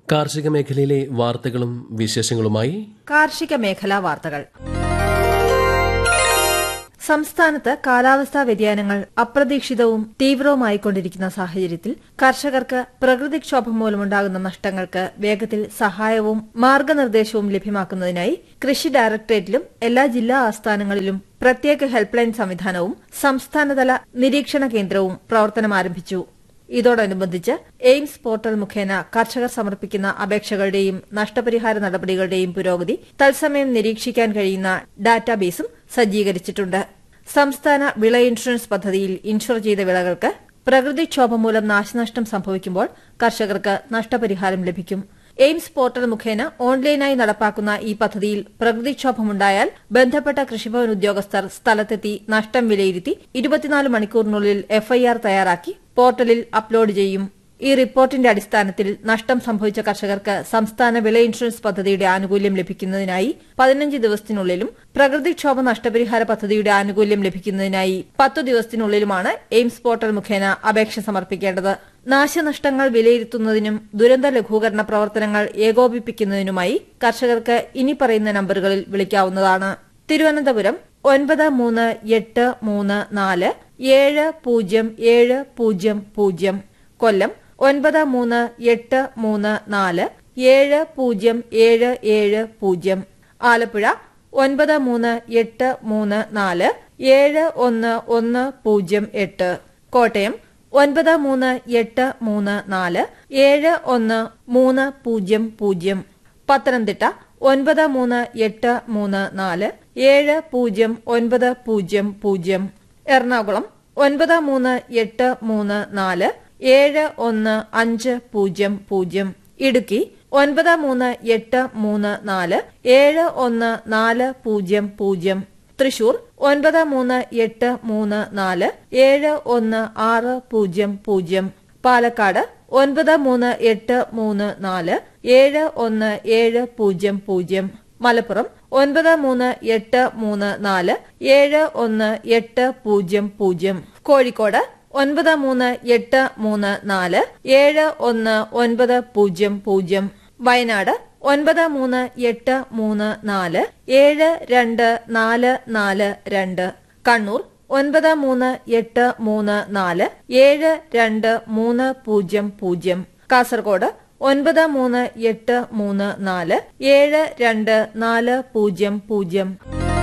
കാർഷിക മേഖലയിലെ വാർത്തകളും വിശേഷങ്ങളുമായി കാർഷിക മേഖലാ വാർത്തകൾ സംസ്ഥാനത്ത് കാലാവസ്ഥാ വ്യതിയാനങ്ങൾ അപ്രതീക്ഷിതവും തീവ്രവുമായിക്കൊണ്ടിരിക്കുന്ന സാഹചര്യത്തിൽ കർഷകർക്ക് പ്രകൃതിക്ഷോഭം മൂലമുണ്ടാകുന്ന നഷ്ടങ്ങൾക്ക് വേഗത്തിൽ സഹായവും മാർഗനിർദ്ദേശവും ലഭ്യമാക്കുന്നതിനായി കൃഷി ഡയറക്ടറേറ്റിലും എല്ലാ ജില്ലാ ആസ്ഥാനങ്ങളിലും പ്രത്യേക ഹെൽപ്പ് ലൈൻ സംവിധാനവും സംസ്ഥാനതല നിരീക്ഷണ കേന്ദ്രവും പ്രവർത്തനം ആരംഭിച്ചു ഇതോടനുബന്ധിച്ച് എയിംസ് പോർട്ടൽ മുഖേന കർഷകർ സമർപ്പിക്കുന്ന അപേക്ഷകളുടെയും നഷ്ടപരിഹാര നടപടികളുടെയും പുരോഗതി തത്സമയം നിരീക്ഷിക്കാൻ കഴിയുന്ന ഡാറ്റാബേസും സജ്ജീകരിച്ചിട്ടുണ്ട് സംസ്ഥാന വിള ഇൻഷുറൻസ് പദ്ധതിയിൽ ഇൻഷുർ ചെയ്ത വിളകൾക്ക് പ്രകൃതിക്ഷോഭം മൂലം നാശനഷ്ടം സംഭവിക്കുമ്പോൾ കർഷകർക്ക് നഷ്ടപരിഹാരം ലഭിക്കും എയിംസ് പോർട്ടൽ മുഖേന ഓൺലൈനായി നടപ്പാക്കുന്ന ഈ പദ്ധതിയിൽ പ്രകൃതിക്ഷോഭമുണ്ടായാൽ ബന്ധപ്പെട്ട കൃഷിഭവൻ ഉദ്യോഗസ്ഥർ സ്ഥലത്തെത്തി നഷ്ടം വിലയിരുത്തി ഇരുപത്തിനാല് മണിക്കൂറിനുള്ളിൽ എഫ്ഐആർ തയ്യാറാക്കി പോർട്ടലിൽ അപ്ലോഡ് ചെയ്യും ഈ റിപ്പോർട്ടിന്റെ അടിസ്ഥാനത്തിൽ നഷ്ടം സംഭവിച്ച കർഷകർക്ക് സംസ്ഥാന വിള ഇൻഷുറൻസ് പദ്ധതിയുടെ ആനുകൂല്യം ലഭിക്കുന്നതിനായി പതിനഞ്ച് ദിവസത്തിനുള്ളിലും പ്രകൃതിക്ഷോഭ നഷ്ടപരിഹാര പദ്ധതിയുടെ ആനുകൂല്യം ലഭിക്കുന്നതിനായി പത്തു ദിവസത്തിനുള്ളിലുമാണ് എയിംസ് പോർട്ടൽ മുഖേന അപേക്ഷ സമർപ്പിക്കേണ്ടത് നാശനഷ്ടങ്ങൾ വിലയിരുത്തുന്നതിനും ദുരന്ത ലഘൂകരണ പ്രവർത്തനങ്ങൾ ഏകോപിപ്പിക്കുന്നതിനുമായി കർഷകർക്ക് ഇനി പറയുന്ന നമ്പറുകളിൽ വിളിക്കാവുന്നതാണ് തിരുവനന്തപുരം ഒൻപത് മൂന്ന് എട്ട് മൂന്ന് നാല് ഏഴ് പൂജ്യം ഏഴ് പൂജ്യം പൂജ്യം കൊല്ലം ഒൻപത് മൂന്ന് എട്ട് മൂന്ന് നാല് ഏഴ് പൂജ്യം ഏഴ് ഏഴ് പൂജ്യം ആലപ്പുഴ ഒൻപത് മൂന്ന് എട്ട് മൂന്ന് നാല് ഏഴ് ഒന്ന് ഒന്ന് പൂജ്യം എട്ട് കോട്ടയം ഒൻപത് മൂന്ന് എട്ട് മൂന്ന് നാല് ഏഴ് ഒന്ന് മൂന്ന് പൂജ്യം പൂജ്യം പത്തനംതിട്ട ഒൻപത് മൂന്ന് എട്ട് മൂന്ന് നാല് ഏഴ് പൂജ്യം ഒൻപത് പൂജ്യം പൂജ്യം എറണാകുളം ഒൻപത് മൂന്ന് എട്ട് മൂന്ന് നാല് ഏഴ് ഒന്ന് അഞ്ച് പൂജ്യം പൂജ്യം ഇടുക്കി ഒൻപത് മൂന്ന് എട്ട് മൂന്ന് നാല് ഏഴ് ഒന്ന് നാല് പൂജ്യം പൂജ്യം തൃശൂർ ഒൻപത് മൂന്ന് എട്ട് മൂന്ന് നാല് ഏഴ് ഒന്ന് ആറ് പൂജ്യം പൂജ്യം പാലക്കാട് ഒൻപത് മൂന്ന് എട്ട് മൂന്ന് നാല് ഏഴ് ഒന്ന് ഏഴ് പൂജ്യം പൂജ്യം മലപ്പുറം ഒൻപത് മൂന്ന് എട്ട് മൂന്ന് നാല് ഏഴ് ഒന്ന് എട്ട് പൂജ്യം പൂജ്യം കോഴിക്കോട് ഒൻപത് മൂന്ന് എട്ട് മൂന്ന് നാല് ഏഴ് ഒന്ന് ഒൻപത് പൂജ്യം പൂജ്യം വയനാട് ഒൻപത് മൂന്ന് എട്ട് മൂന്ന് നാല് ഏഴ് രണ്ട് നാല് നാല് രണ്ട് കണ്ണൂർ ഒൻപത് മൂന്ന് എട്ട് മൂന്ന് നാല് ഏഴ് രണ്ട് മൂന്ന് പൂജ്യം പൂജ്യം കാസർഗോഡ് ഒൻപത് മൂന്ന് എട്ട് മൂന്ന് നാല് ഏഴ് രണ്ട് നാല് പൂജ്യം പൂജ്യം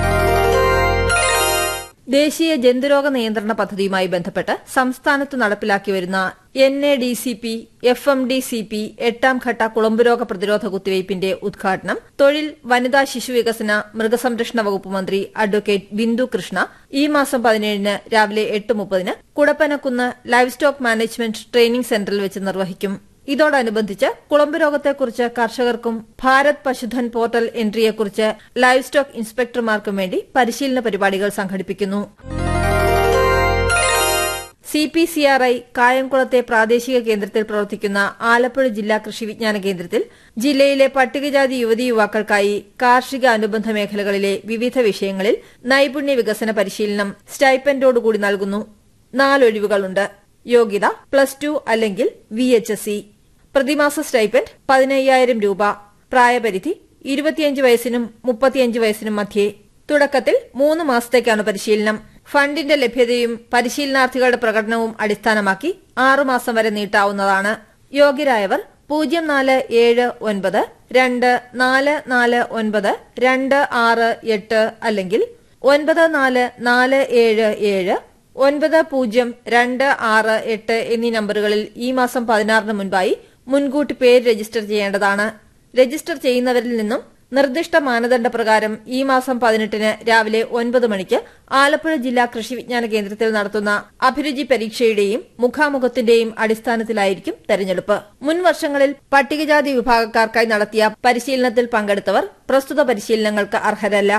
ദേശീയ ജന്തുരോഗ നിയന്ത്രണ പദ്ധതിയുമായി ബന്ധപ്പെട്ട് സംസ്ഥാനത്ത് നടപ്പിലാക്കി വരുന്ന N A D C P F M D C P എട്ടാം ഘട്ട കുളമ്പുരോഗ പ്രതിരോധ കുത്തിവയ്പിന്റെ ഉദ്ഘാടനം തൊഴിൽ വനിതാ ശിശു വികസന മൃഗസംരക്ഷണ വകുപ്പ് മന്ത്രി അഡ്വക്കേറ്റ് ബിന്ദു കൃഷ്ണ ഈ മാസം പതിനേഴിന് രാവിലെ എട്ട് മുപ്പതിന് Kudappanakunnu live stock management training സെന്ററിൽ വെച്ച് നിർവഹിക്കും ഇതോടനുബന്ധിച്ച് കുളമ്പ് രോഗത്തെക്കുറിച്ച് കർഷകർക്കും ഭാരത് പശുധൻ പോർട്ടൽ എൻട്രിയെക്കുറിച്ച് ലൈവ് സ്റ്റോക്ക് ഇൻസ്പെക്ടർമാർക്കും വേണ്ടി പരിശീലന പരിപാടികൾ സംഘടിപ്പിക്കുന്നു C P C R I കായംകുളത്തെ പ്രാദേശിക കേന്ദ്രത്തിൽ പ്രവർത്തിക്കുന്ന ആലപ്പുഴ ജില്ലാ കൃഷി വിജ്ഞാന കേന്ദ്രത്തിൽ ജില്ലയിലെ പട്ടികജാതി യുവതി യുവാക്കൾക്കായി കാർഷിക അനുബന്ധ മേഖലകളിലെ വിവിധ വിഷയങ്ങളിൽ നൈപുണ്യ വികസന പരിശീലനം സ്റ്റൈപ്പൻഡോടുകൂടി നൽകുന്നു നാലൊഴിവുകളുണ്ട് യോഗ്യത പ്ലസ് ടു അല്ലെങ്കിൽ വി എച്ച് എസ് സി പ്രതിമാസ സ്റ്റൈപ്പൻഡ് പതിനയ്യായിരം രൂപ പ്രായപരിധി ഇരുപത്തിയഞ്ച് വയസ്സിനും മുപ്പത്തിയഞ്ച് വയസ്സിനും മധ്യേ തുടക്കത്തിൽ മൂന്ന് മാസത്തേക്കാണ് പരിശീലനം ഫണ്ടിന്റെ ലഭ്യതയും പരിശീലനാർത്ഥികളുടെ പ്രകടനവും അടിസ്ഥാനമാക്കി ആറുമാസം വരെ നീട്ടാവുന്നതാണ് യോഗ്യരായവർ പൂജ്യം നാല് ഏഴ് ഒൻപത് രണ്ട് നാല് നാല് ഒൻപത് രണ്ട് ആറ് എട്ട് അല്ലെങ്കിൽ ഒൻപത് നാല് നാല് ഏഴ് ഏഴ് ഒൻപത് പൂജ്യം രണ്ട് ആറ് എട്ട് എന്നീ നമ്പറുകളിൽ ഈ മാസം പതിനാറിന് മുൻപായി മുൻകൂട്ടി പേര് രജിസ്റ്റർ ചെയ്യേണ്ടതാണ് രജിസ്റ്റർ ചെയ്യുന്നവരിൽ നിന്നും നിർദ്ദിഷ്ട മാനദണ്ഡ പ്രകാരം ഈ മാസം പതിനെട്ടിന് രാവിലെ ഒൻപത് മണിക്ക് ആലപ്പുഴ ജില്ലാ കൃഷി വിജ്ഞാന കേന്ദ്രത്തിൽ നടത്തുന്ന അഭിരുചി പരീക്ഷയുടെയും മുഖാമുഖത്തിന്റെയും അടിസ്ഥാനത്തിലായിരിക്കും തെരഞ്ഞെടുപ്പ് മുൻ വർഷങ്ങളിൽ പട്ടികജാതി വിഭാഗക്കാർക്കായി നടത്തിയ പരിശീലനത്തിൽ പങ്കെടുത്തവർ പ്രസ്തുത പരിശീലനങ്ങൾക്ക് അർഹരല്ല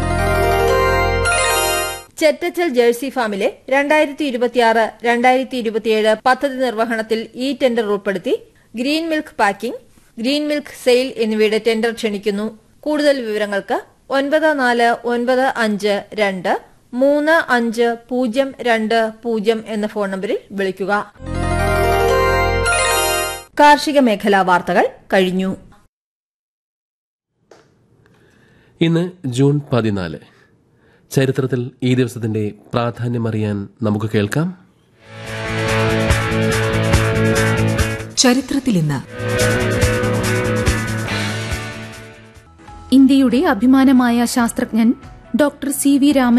ചെറ്റച്ചൽ ജേഴ്സി ഫാമിലെ രണ്ടായിരത്തി ഇരുപത്തിയാറ് രണ്ടായിരത്തി ഇരുപത്തിയേഴ് പദ്ധതി നിർവഹണത്തിൽ ഈ ടെൻഡർ ഉൾപ്പെടുത്തി green milk packing green milk sale എന്നിവയുടെ ടെൻഡർ ക്ഷണിക്കുന്നു കൂടുതൽ വിവരങ്ങൾക്ക് ഒൻപത് നാല് ഒൻപത് അഞ്ച് രണ്ട് മൂന്ന് അഞ്ച് പൂജ്യം രണ്ട് പൂജ്യം എന്ന ഫോൺ നമ്പറിൽ വിളിക്കുക കാർഷിക മേഖലാ വാർത്തകൾ കഴിഞ്ഞു ഇന്ന് ജൂൺ പതിനാല് ചരിത്രത്തിൽ ഈ ദിവസത്തിന്റെ പ്രാധാന്യമറിയാൻ നമുക്ക് കേൾക്കാം ചരിത്രത്തിൽ ഇന്ന് ഇന്ത്യയുടെ അഭിമാനമായ ശാസ്ത്രജ്ഞൻ ഡോക്ടർ സി വി രാമൻ